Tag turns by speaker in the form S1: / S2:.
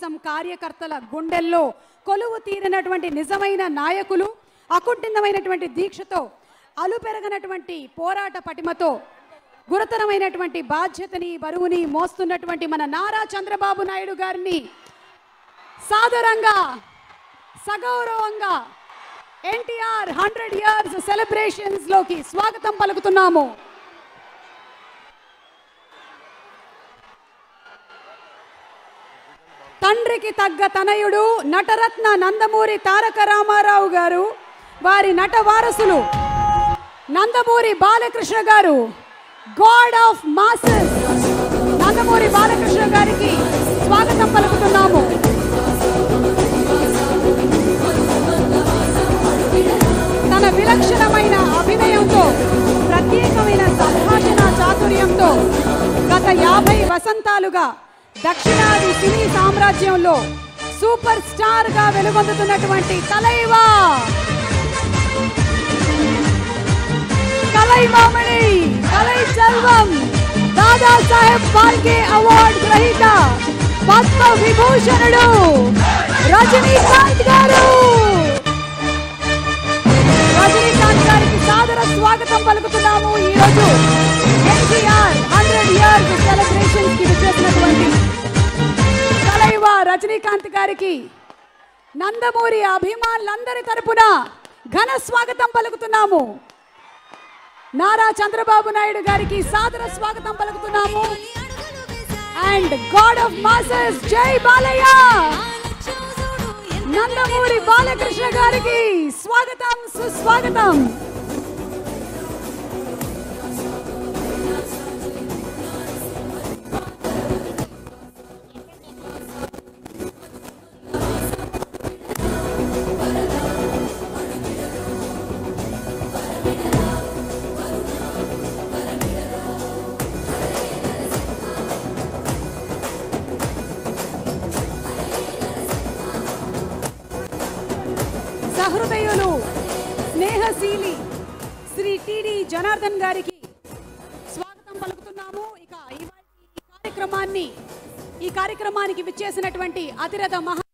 S1: తెలుగుదేశం కార్యకర్తల గుండెల్లో కొలువు తీరినటువంటి నిజమైన నాయకులు అకుంఠితమైనటువంటి దీక్షతో అలుపెరగనటువంటి పోరాట పటిమతో గురుతరమైనటువంటి బాధ్యతని బరువుని మోస్తున్నటువంటి మన నారా చంద్రబాబు నాయుడు గారిని సాదరంగా సగౌరవంగా ఎన్టీఆర్ హండ్రెడ్ ఇయర్స్ సెలబ్రేషన్స్ లోకి స్వాగతం పలుకుతున్నాము తండ్రికి తగ్గ తనయుడు నటరత్న నందమూరి తారక రామారావు గారు వారి నట వారసులు Nandamuri Balakrishna garu god of masses Nandamuri Balakrishna గారికి స్వాగతం పలుకుతున్నాము తన విలక్షణమైన అభినయంతో ప్రత్యేకమైన సంభాషణ చాతుర్యంతో గత యాభై వసంతాలుగా దక్షిణాది సినీ సామ్రాజ్యంలో సూపర్ స్టార్ గా వెలుగొందుతున్నటువంటి తలైవా కలైమామణి కలై చల్వం దాదా సాహెబ్ ఫాల్కే అవార్డ్ గ్రహీత పద్మ విభూషణుడు రజనీకాంత్ గారు రజనీకాంత్ గారికి సాదర స్వాగతం పలుకుతున్నాము ఈ రోజు ఎన్టీఆర్ హండ్రెడ్ ఇయర్స్ సెలబ్రేషన్ కి విచ్చేసినటువంటి కలైవా రజనీకాంత్ గారికి నందమూరి అభిమానులందరి తరపున ఘన స్వాగతం పలుకుతున్నాము నారా చంద్రబాబు నాయుడు గారికి సాదర స్వాగతం పలుకుతున్నాము అండ్ గాడ్ ఆఫ్ మాసెస్ జై బాలయ్య నందమూరి బాలకృష్ణ గారికి స్వాగతం సుస్వాగతం సహృదయులు స్నేహశీలి శ్రీ టిడి జనార్దన్ గారికి స్వాగతం పలుకుతున్నాము ఇక ఇవాళ ఈ కార్యక్రమాన్ని ఈ కార్యక్రమానికి విచ్చేసినటువంటి అతిరథ మహా